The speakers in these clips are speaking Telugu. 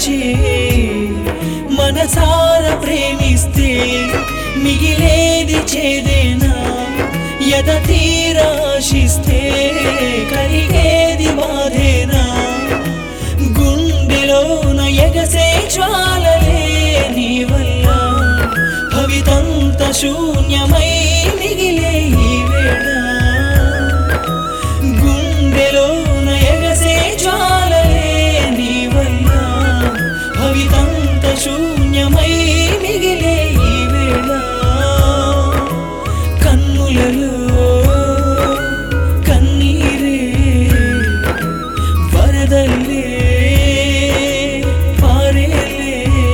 తలచే మనసార ప్రేమిస్తే మిగిలేది చేదేనా యద తీరాశిస్తే కరిగేది బాధేనా గుండెలోన ఎగసే జ్వాలలే నీ వల్ల భవితంత శూన్యమై మిగిలే ఈ వేళ గుండెలోన ఎగసే జ్వాలలే నీ వల్ల భవితంత శూన్యమై మిగిలే ఈ వేళ కన్నులలో కన్నీరే వరదల్లే పారేలే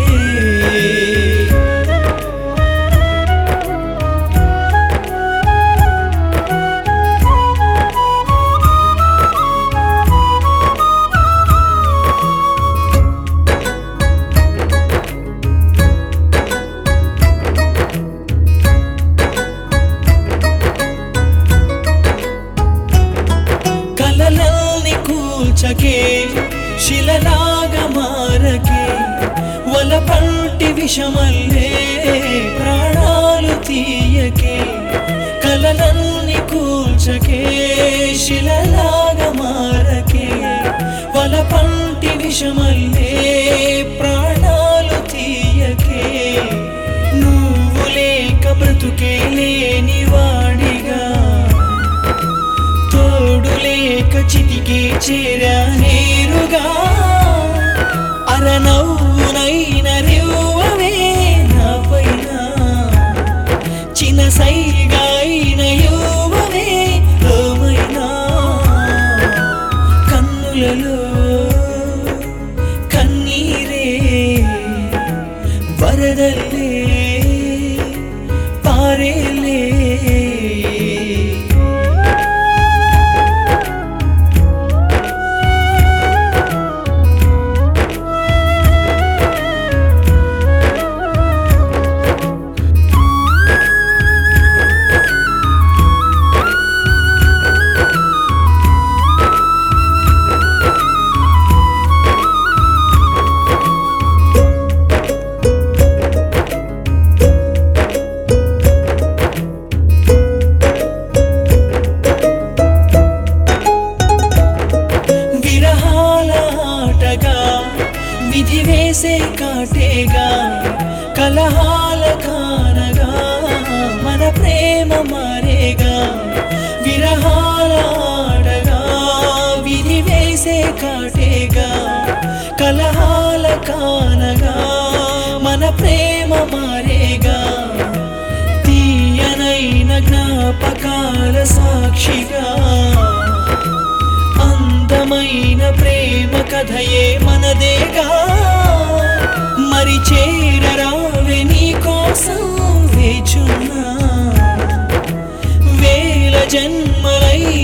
కలలల్ని కూల్చకే శిలలాగా మారకే వల పంటి విషమల్లే ప్రాణాలు తీయకే కలలల్ని కూల్చకే శిలలాగా మారకే వల పంటి విషమల్లే ప్రాణాలు తీయకే నువ్వు లేక బ్రతుకే లేని వాడిగా తోడు లేక చితికి చేరా నేరుగా అరనవ్వునైన రివ్వవే నా పైన చిన్న సైగాయిన యువవే ఓమైనా కన్నులలో కన్నీరే వరదల్లే పారేలే విరహాల ఆటగా విధి వేసే కాటేగా కలహాల కానగా మన ప్రేమ మారేగా విరహాల ఆటగా విధి వేసే కాటేగా కలహాల కానగా మన ప్రేమ మారేగా తీయనైన జ్ఞాపకాల సాక్షిగా అందమైన ప్రేమ కథయే మనదేగా మరి చేరరావే నీ కోసం వేచున్నా వేల జన్మలై